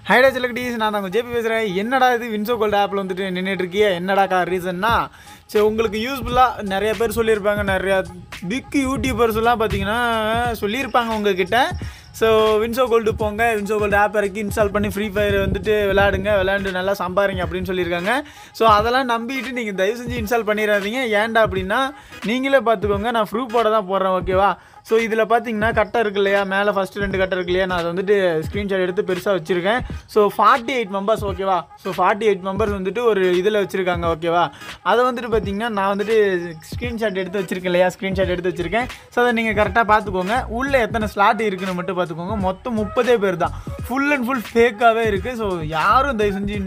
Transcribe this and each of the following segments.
ஹைடா சிலக்கடிஸ் நான் தாங்க ஜேபி பேசுகிறேன் என்னடா இது வின்சோ கோல்டு ஆப்பில் வந்துட்டு நின்றுட்டு இருக்கியே என்னடா கா ரீசன்னா சரி உங்களுக்கு யூஸ்ஃபுல்லாக நிறைய பேர் சொல்லியிருப்பாங்க நிறையா பிக் யூடியூபர்ஸ்லாம் பார்த்தீங்கன்னா சொல்லியிருப்பாங்க உங்ககிட்ட ஸோ வின்சோ கோல்டு போங்க வின்சோ கோல்டு ஆப் இறக்கி இன்ஸ்டால் பண்ணி ஃப்ரீ ஃபயர் வந்துட்டு விளையாடுங்க விளையாண்டு நல்லா சம்பாரிங்க அப்படின்னு சொல்லியிருக்காங்க ஸோ அதெல்லாம் நம்பிட்டு நீங்கள் தயவு செஞ்சு இன்ஸ்டால் பண்ணிடாதீங்க ஏன்டா அப்படின்னா நீங்களே பார்த்துக்கோங்க நான் ப்ரூஃபோட தான் போடுறேன் ஓகேவா ஸோ இதில் பார்த்தீங்கன்னா கட்டை இருக்கு இல்லையா மேலே ஃபஸ்ட்டு ரெண்டு கட்டை இருக்கு இல்லையா நான் அதை வந்துட்டு ஸ்க்ரீன்ஷாட் எடுத்து பெருசாக வச்சுருக்கேன் ஸோ ஃபார்ட்டி எயிட் மெம்பர்ஸ் ஓகேவா ஸோ ஃபார்ட்டி எயிட் மெம்பர்ஸ் வந்துட்டு ஒரு இதில் வச்சுருக்காங்க ஓகேவா அதை வந்துட்டு பார்த்தீங்கன்னா நான் வந்துட்டு ஸ்க்ரீன்ஷாட் எடுத்து வச்சுருக்கேன் இல்லையா ஸ்க்ரீன்ஷாட் எடுத்து வச்சுருக்கேன் ஸோ அதை நீங்கள் கரெக்டாக பார்த்துக்கோங்க உள்ளே எத்தனை ஸ்லாட் இருக்குன்னு மட்டும் பார்த்துக்கோங்க மொத்தம் முப்பதே பேர் தான் ஃபுல் அண்ட் ஃபுல் ஃபேக்காகவே இருக்குது ஸோ யாரும் தயவு செஞ்சு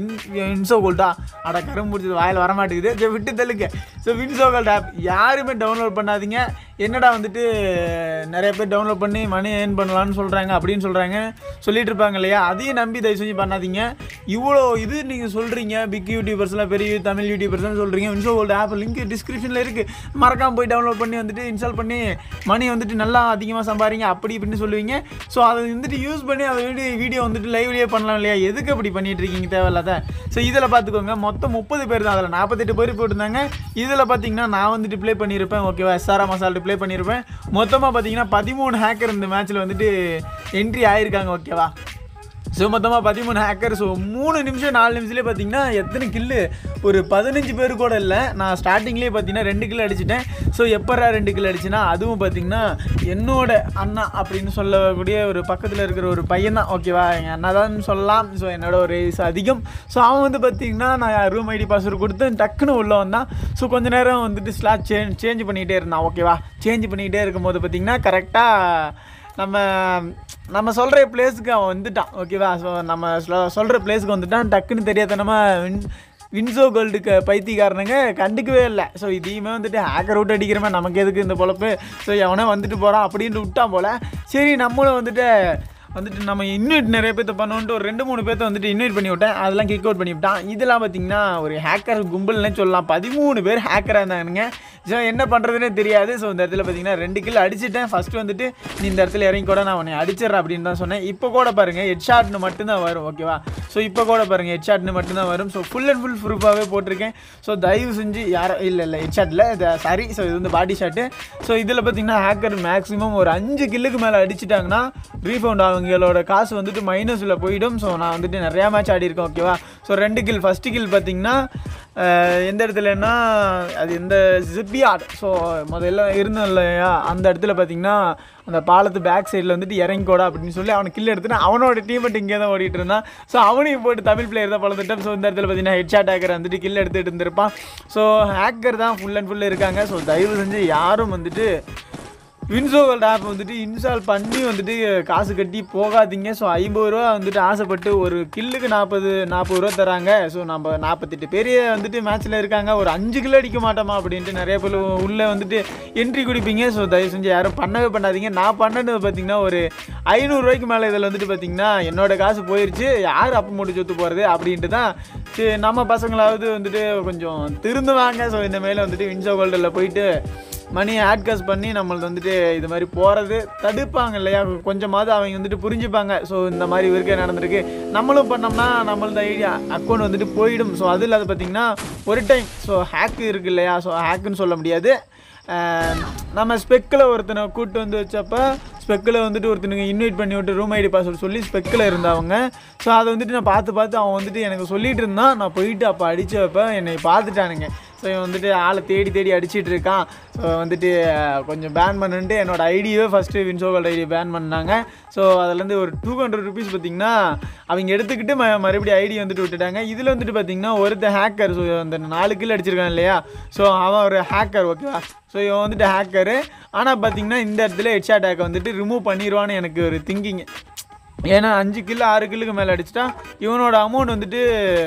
இன்சோ கோல்டா அட கரும் பிடிச்சது வாயில் வரமாட்டேங்குது சரி விட்டு தள்ளுங்க ஸோ வின்சோ கோல்ட் ஆப் யாருமே டவுன்லோட் பண்ணாதீங்க என்னடா வந்துட்டு நிறைய பேர் டவுன்லோட் பண்ணி மணி ஏர்ன் பண்ணலாம்னு சொல்கிறாங்க அப்படின்னு சொல்கிறாங்க சொல்லிட்டு இருப்பாங்க இல்லையா அதையும் நம்பி தயவு செஞ்சு பண்ணாதீங்க இவ்வளோ இது நீங்கள் சொல்கிறீங்க பிக் யூடியூபர்ஸ்லாம் பெரிய தமிழ் யூடியூபர்ஸ்லாம் சொல்கிறீங்க வின்சோ கோல்டு ஆப் லிங்க் டிஸ்கிரிப்ஷனில் இருக்குது மறக்காமல் போய் டவுன்லோட் பண்ணி வந்துட்டு இன்ஸ்டால் பண்ணி மணி வந்துட்டு நல்லா அதிகமாக சம்பாதிங்க அப்படி இப்படின்னு சொல்லுவீங்க ஸோ அதை வந்துட்டு யூஸ் பண்ணி அதை வீடியோ வீடியோ வந்துட்டு லைவ்லேயே பண்ணலாம் இல்லையா எதுக்கு அப்படி பண்ணிட்டு இருக்கீங்க தேவையில்லாத ஸோ இதில் பார்த்துக்கோங்க மொத்தம் முப்பது பேர் தான் அதில் நாற்பத்தெட்டு பேர் போட்டிருந்தாங்க இதில் பார்த்தீங்கன்னா நான் வந்துட்டு ப்ளே பண்ணியிருப்பேன் ஓகேவா எஸ்ஆர்ஆ மசால்ட்டு ப்ளே பண்ணியிருப்பேன் மொத்தமாக பார்த்தீங்கன்னா பதிமூணு ஹேக்கர் இந்த மேட்ச்சில் வந்துட்டு என்ட்ரி ஆயிருக்காங்க ஓகேவா ஸோ மொத்தமாக பதிமூணு ஹேக்கர் ஸோ மூணு நிமிஷம் நாலு நிமிஷத்துலேயே பார்த்தீங்கன்னா எத்தனை கில்லு ஒரு பதினஞ்சு பேர் கூட இல்லை நான் ஸ்டார்டிங்லேயே பார்த்தீங்கன்னா ரெண்டு கில் அடிச்சிட்டேன் ஸோ எப்பரா ரெண்டு கில் அடிச்சுன்னா அதுவும் பார்த்தீங்கன்னா என்னோட அண்ணா அப்படின்னு சொல்லக்கூடிய ஒரு பக்கத்தில் இருக்கிற ஒரு பையன் தான் ஓகேவா எங்கள் அண்ணா தான் சொல்லலாம் ஸோ என்னோட ஒரு வயசு அதிகம் ஸோ அவன் வந்து பார்த்தீங்கன்னா நான் ரூம் ஐடி பாஸ்வேர்டு கொடுத்து டக்குன்னு உள்ளே வந்தான் ஸோ கொஞ்ச நேரம் வந்துட்டு ஸ்லாட் சேஞ்ச் சேஞ்ச் பண்ணிக்கிட்டே இருந்தான் ஓகேவா சேஞ்ச் பண்ணிக்கிட்டே இருக்கும்போது பார்த்தீங்கன்னா கரெக்டாக நம்ம நம்ம சொல்கிற பிளேஸுக்கு அவன் வந்துட்டான் ஓகேவா ஸோ நம்ம சொல்கிற பிளேஸுக்கு வந்துட்டான் டக்குன்னு தெரியாதனமா வின் வின்சோ கோல்டுக்கு பைத்தியக்காரனுங்க கண்டுக்கவே இல்லை ஸோ இதையுமே வந்துட்டு ஹேக்கர் அவுட் அடிக்கிறமே நமக்கு எதுக்கு இந்த பொழப்பு ஸோ எவனே வந்துட்டு போகிறான் அப்படின்ட்டு விட்டான் போல் சரி நம்மளும் வந்துட்டு வந்துட்டு நம்ம இன்வைட் நிறைய பேர்த்த பண்ணோன்ட்டு ஒரு ரெண்டு மூணு பேர்த்த வந்துட்டு இன்வைட் பண்ணி விட்டேன் அதெல்லாம் கிக் அவுட் பண்ணி விட்டான் இதெல்லாம் பார்த்தீங்கன்னா ஒரு ஹேக்கர் கும்பல்னே சொல்லலாம் பதிமூணு பேர் ஹேக்கராக இருந்தானுங்க ஸோ என்ன பண்ணுறதுனே தெரியாது ஸோ இந்த இடத்துல பார்த்தீங்கன்னா ரெண்டு கிலோ அடிச்சிட்டேன் ஃபஸ்ட்டு வந்துட்டு நீ இந்த இடத்துல இறங்கி கூட நான் உன்னை அடிச்சிடுறேன் அப்படின்னு தான் சொன்னேன் இப்போ கூட பாருங்கள் ஹெட் ஷாட்னு மட்டும்தான் வரும் ஓகேவா ஸோ இப்போ கூட பாருங்கள் ஹெட் ஷாட்னு மட்டும்தான் வரும் ஸோ ஃபுல் அண்ட் ஃபுல் ப்ரூஃபாகவே போட்டிருக்கேன் ஸோ தயவு செஞ்சு யாரும் இல்லை இல்லை ஹெட் ஷாட்டில் சாரி ஸோ இது வந்து பாடி ஷாட்டு ஸோ இதில் பார்த்தீங்கன்னா ஹேக்கர் மேக்ஸிமம் ஒரு அஞ்சு கில்லுக்கு மேலே அடிச்சிட்டாங்கன்னா ரீஃபவுண்ட் அவங்களோட காசு வந்துட்டு மைனஸில் போயிடும் ஸோ நான் வந்துட்டு நிறையா மேட்ச் ஆடி இருக்கேன் ஓகேவா ஸோ ரெண்டு கில் ஃபஸ்ட்டு கில் பார்த்தீங்கன்னா அஹ், எந்த இடத்துலன்னா அது எந்த ஜிப்பியாட் ஸோ முதல்ல இருந்தோம் இல்லையா அந்த இடத்துல பார்த்தீங்கன்னா அந்த பாலத்து பேக் சைடில் வந்துட்டு இறங்கிக்கோடா அப்படின்னு சொல்லி அவனை கில் எடுத்துட்டு அவனோட டீம் மட்டும் இங்கே தான் ஓடிட்டு இருந்தான் ஸோ அவனையும் போட்டு தமிழ் பிளேயர் தான் பழந்துட்டோம் ஸோ இந்த இடத்துல பார்த்தீங்கன்னா ஹெட் ஷாட் ஹேக்கர் வந்துட்டு கில் எடுத்துகிட்டு இருந்திருப்பான் ஸோ ஹேக்கர் தான் ஃபுல் அண்ட் ஃபுல் இருக்காங்க ஸோ தயவு செஞ்சு யாரும் வந்துட்டு வின்சோ வேர்ல்ட் ஆப் வந்துட்டு இன்ஸ்டால் பண்ணி வந்துட்டு காசு கட்டி போகாதீங்க ஸோ ஐம்பது ரூபா வந்துட்டு ஆசைப்பட்டு ஒரு கில்லுக்கு நாற்பது நாற்பது ரூபா தராங்க ஸோ நம்ம நாற்பத்தெட்டு பேர் வந்துட்டு மேட்ச்சில் இருக்காங்க ஒரு அஞ்சு கிலோ அடிக்க மாட்டோமா அப்படின்ட்டு நிறைய பேர் உள்ளே வந்துட்டு என்ட்ரி குடிப்பீங்க ஸோ தயவு செஞ்சு யாரும் பண்ணவே பண்ணாதீங்க நான் பண்ணது பார்த்தீங்கன்னா ஒரு ஐநூறுரூவாய்க்கு மேலே இதில் வந்துட்டு பார்த்தீங்கன்னா என்னோட காசு போயிருச்சு யார் அப்போ மூட்டு சொத்து போகிறது அப்படின்ட்டு தான் சரி நம்ம பசங்களாவது வந்துட்டு கொஞ்சம் திருந்துவாங்க ஸோ இந்த மேலே வந்துட்டு வின்சோ கோல்டில் போயிட்டு மணி ஆட் காஸ் பண்ணி நம்மளுக்கு வந்துட்டு இது மாதிரி போகிறது தடுப்பாங்க இல்லையா கொஞ்சமாவது அவங்க வந்துட்டு புரிஞ்சுப்பாங்க ஸோ இந்த மாதிரி இவருக்கே நடந்திருக்கு நம்மளும் பண்ணோம்னா நம்மளது ஐடியா அக்கௌண்ட் வந்துட்டு போயிடும் ஸோ அது இல்லாத பார்த்தீங்கன்னா ஒரு டைம் ஸோ ஹேக்கு இருக்கு இல்லையா ஸோ ஹேக்குன்னு சொல்ல முடியாது அஹ் நம்ம ஸ்பெக்கில் ஒருத்தனை கூப்பிட்டு வந்து வச்சப்ப ஸ்பெக்கில் வந்துட்டு ஒருத்தனுக்கு இன்வைட் பண்ணி விட்டு ரூம் ஐடி பாஸ்வேர்டு சொல்லி ஸ்பெக்கில் இருந்தவங்க ஸோ அதை வந்துட்டு நான் பார்த்து பார்த்து அவன் வந்துட்டு எனக்கு சொல்லிட்டு இருந்தான் நான் போயிட்டு அப்போ அடித்தப்ப என்னை பார்த்துட்டானுங்க ஸோ இவன் வந்துட்டு ஆளை தேடி தேடி அடிச்சிட்டு இருக்கான் ஸோ வந்துட்டு அஹ், கொஞ்சம் பேன் பண்ணுன்ட்டு என்னோட ஐடியவே ஃபஸ்ட்டு வின்சோகோல்ட் ஐடி பேன் பண்ணாங்க ஸோ அதுலேருந்து ஒரு டூ ஹண்ட்ரட் ருபீஸ் பார்த்தீங்கன்னா அவங்க எடுத்துக்கிட்டு ம மறுபடியும் ஐடி வந்துட்டு விட்டுட்டாங்க இதில் வந்துட்டு பார்த்தீங்கன்னா ஒருத்த ஹேக்கர் ஸோ அந்த நாலு கில் அடிச்சிருக்கான் இல்லையா ஸோ அவன் ஒரு ஹேக்கர் ஓகேவா ஸோ இவன் வந்துட்டு ஹேக்கரு ஆனால் பார்த்தீங்கன்னா இந்த இடத்துல ஹெட்ஷாட் ஹேக்கை வந்துட்டு ரிமூவ் பண்ணிடுவான்னு எனக்கு ஒரு திங்கிங் ஏன்னா அஞ்சு கிலோ ஆறு கில்லுக்கு மேலே அடிச்சிட்டா இவனோட அமௌண்ட் வந்துட்டு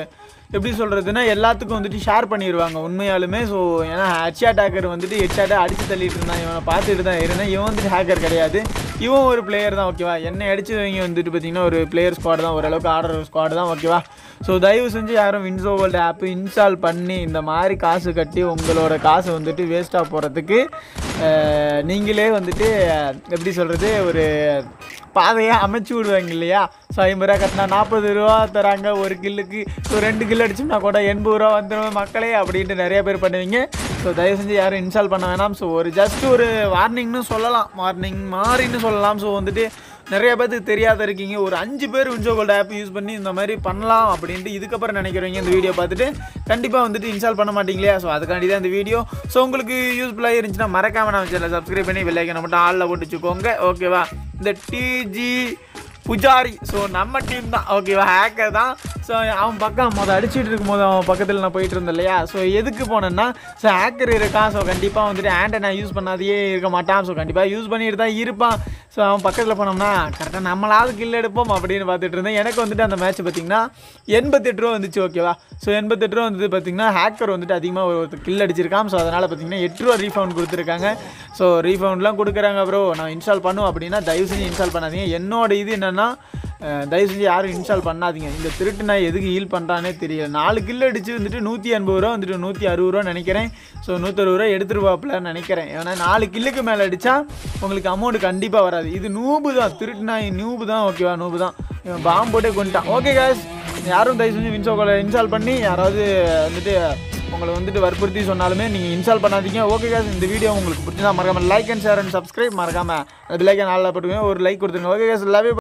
எப்படி சொல்கிறதுன்னா எல்லாத்துக்கும் வந்துட்டு ஷேர் பண்ணிடுவாங்க உண்மையாலுமே ஸோ ஏன்னா ஹெட்ஷாட் ஹேக்கர் வந்துட்டு ஹெட்ஷாட்டை அடித்து தள்ளிட்டு இருந்தான் இவனை பார்த்துட்டு தான் இருந்தேன் இவன் வந்துட்டு ஹேக்கர் கிடையாது இவன் ஒரு பிளேயர் தான் ஓகேவா என்னை அடிச்சவங்க வந்துட்டு பார்த்தீங்கன்னா ஒரு பிளேயர் ஸ்குவாட் தான் ஓரளவுக்கு ஆடுற ஸ்குவாட் தான் ஓகேவா ஸோ தயவு செஞ்சு யாரும் வின்சோ வேர்ல்டு ஆப் இன்ஸ்டால் பண்ணி இந்த மாதிரி காசு கட்டி உங்களோட காசு வந்துட்டு வேஸ்ட்டாக போகிறதுக்கு நீங்களே வந்துட்டு அஹ், எப்படி சொல்கிறது ஒரு பாதையை அமைச்சு விடுவாங்க இல்லையா ஸோ ஐம்பது ரூபா கட்டினா நாற்பது ரூபா தராங்க ஒரு கில்லுக்கு ஸோ ரெண்டு கில் அடிச்சோம்னா கூட எண்பது ரூபா வந்துடும் மக்களே அப்படின்ட்டு நிறைய பேர் பண்ணுவீங்க ஸோ தயவு செஞ்சு யாரும் இன்ஸ்டால் பண்ண வேணாம் ஸோ ஒரு ஜஸ்ட் ஒரு வார்னிங்னு சொல்லலாம் வார்னிங் மாறின்னு சொல்லலாம் ஸோ வந்துட்டு நிறைய பேருக்கு தெரியாத இருக்கீங்க ஒரு அஞ்சு பேர் வின்சோ கோல்டு ஆப் யூஸ் பண்ணி இந்த மாதிரி பண்ணலாம் அப்படின்ட்டு இதுக்கப்புறம் நினைக்கிறவங்க இந்த வீடியோ பார்த்துட்டு கண்டிப்பாக வந்துட்டு இன்ஸ்டால் பண்ண மாட்டீங்களா ஸோ அதுக்காண்டி தான் இந்த வீடியோ ஸோ உங்களுக்கு யூஸ்ஃபுல்லாக இருந்துச்சுன்னா மறக்காம நம்ம சேனலை சப்ஸ்கிரைப் பண்ணி வெள்ளைக்கனை மட்டும் ஆளில் போட்டு வச்சுக்கோங்க ஓகேவா இந்த டிஜி புஜாரி ஸோ நம்ம டீம் தான் ஓகேவா ஹேக்கர் தான் ஸோ அவன் பக்கம் மொதல் அடிச்சுட்டு இருக்கும்போது அவன் பக்கத்தில் நான் போயிட்டு இருந்தேன் இல்லையா ஸோ எதுக்கு போனேன்னா ஸோ ஹேக்கர் இருக்கான் ஸோ கண்டிப்பாக வந்துட்டு ஆண்டை நான் யூஸ் பண்ணாதையே இருக்க மாட்டான் ஸோ கண்டிப்பாக யூஸ் பண்ணிட்டு தான் இருப்பான் ஸோ அவன் பக்கத்தில் போனோம்னா கரெக்டாக நம்மளாவது கில் எடுப்போம் அப்படின்னு பார்த்துட்டு இருந்தேன் எனக்கு வந்துட்டு அந்த மேட்ச் பார்த்தீங்கன்னா எண்பத்தெட்டு ரூபா வந்துச்சு ஓகேவா ஸோ எண்பத்தெட்டு ரூபா வந்து பார்த்தீங்கன்னா ஹேக்கர் வந்துட்டு அதிகமாக ஒரு கில் அடிச்சிருக்கான் ஸோ அதனால் பார்த்தீங்கன்னா எட்டு ரூபா ரீஃபவுண்ட் கொடுத்துருக்காங்க ஸோ ரீஃபவுண்ட்லாம் கொடுக்குறாங்க ப்ரோ நான் இன்ஸ்டால் பண்ணும் அப்படின்னா தயவு செஞ்சு இன்ஸ்டால் பண்ணாதீங்க என்னோட இது என்னென்னா தயவு செஞ்சு யாரும் இன்ஸ்டால் பண்ணாதீங்க இந்த திருட்டு நான் எதுக்கு ஹீல் பண்ணுறானே தெரியல நாலு கில் அடிச்சு வந்துட்டு நூற்றி எண்பது ரூபா வந்துட்டு நூற்றி அறுபது ரூபா நினைக்கிறேன் ஸோ நூற்றறுபது ரூபா எடுத்துருவாப்புல நினைக்கிறேன் ஏன்னா நாலு கில்லுக்கு மேலே அடித்தா உங்களுக்கு அமௌண்ட் கண்டிப்பாக வராது இது நூபு தான் திருட்டு நாய் நூபு தான் ஓகேவா நூபு தான் இவன் பாம்பு போட்டே கொண்டுட்டான் ஓகே காஸ் யாரும் தயவு செஞ்சு வின்சோக்கோல இன்ஸ்டால் பண்ணி யாராவது வந்துட்டு உங்களை வந்துட்டு வற்புறுத்தி சொன்னாலுமே நீங்கள் இன்ஸ்டால் பண்ணாதீங்க ஓகே காஸ் இந்த வீடியோ உங்களுக்கு பிடிச்சதா மறக்காம like and share and subscribe மறக்காம அந்த பிள்ளைக்கு நாளில் போட்டுக்கோங்க ஒரு லைக் கொடுத்துருங்க ஓகே காஸ் லவ்